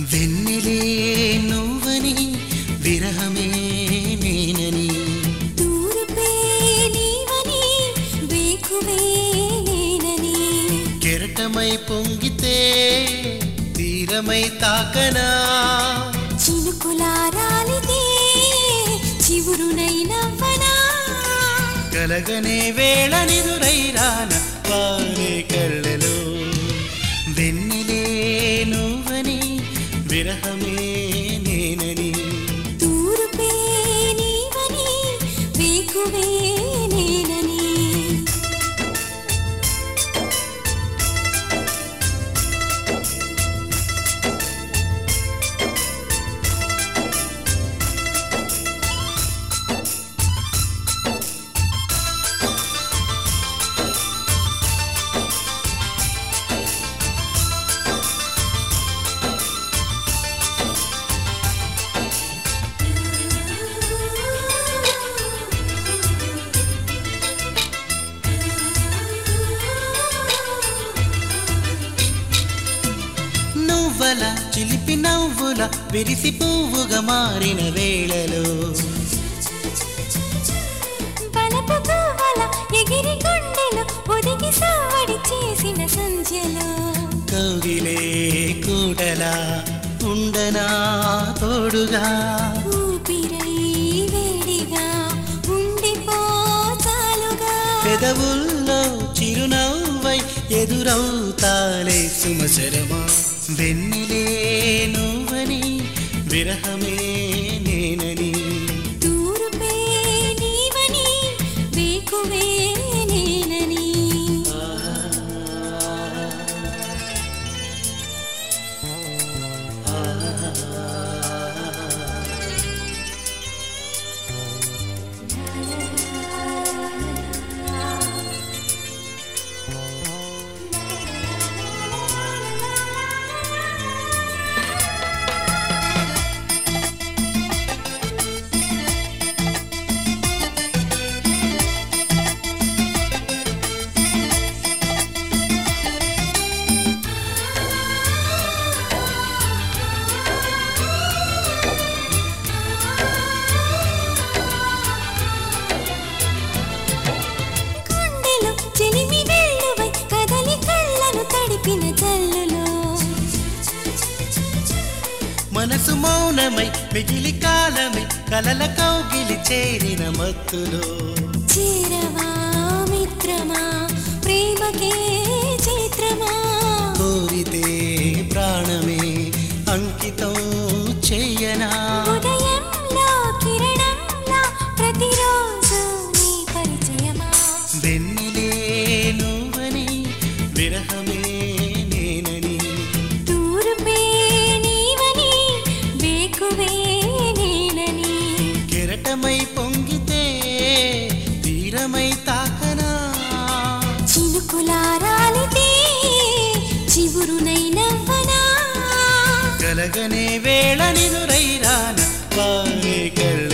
వెన్నెలే నువ్వని విరహమే నేనని తూర్పే నీవని వేకువే నేనని కెరటమై పొంగితే తీరమై తాకనా చినుకులారాలితే చివురునై నవ్వనా కలగనే వేళ నిదురైరాన వారే కళ్ళలో వెన్నెలే నువ్వని విరహమే నేనని తూర్పే నీవని వేకువే నేనని నువ్వల చిలిపి నవ్వుల విరిసి పువ్వుగా మారిన వేళలో బలపు పువ్వుల ఎగిరి గుండెలు ఒదిగి సావడి చేసిన సంధ్యలో కౌగిలే కూడలా ఉండనా తోడుగా ఊపిరై వేడిగా ఉండిపో చాలుగా పెదవుల్లో చిరునవ్వై ఎదురవుతాలే సుమచరమా వెన్నెలే నువ్వని విరహమే నేనని తూర్పే నీవని వేకువే నేనని గుండెలో చెలిమి వెల్లువై కదలి కళ్ళను తడిపిన జల్లులో మనసు మౌనమై మిగిలి కాలమై కలల కౌగిలి చేరిన మత్తులో చేరవా మిత్రమా ప్రేమకే చైత్రమా కోరితే ప్రాణమే అంకితం చెయ్యనా ఉదయంలో కిరణంలా ప్రతిరోజు నీ పరిచయమా వెన్నెలే నువ్వని విరహమే నేనని తూర్పే నీవని వేకువే నేనని కెరటమై పొంగితే తీరమై తాకనా చినుకులారాలితే చివురునై నవ్వనా కలగనే వేళ నిదురైరాన వారే కళ్ళ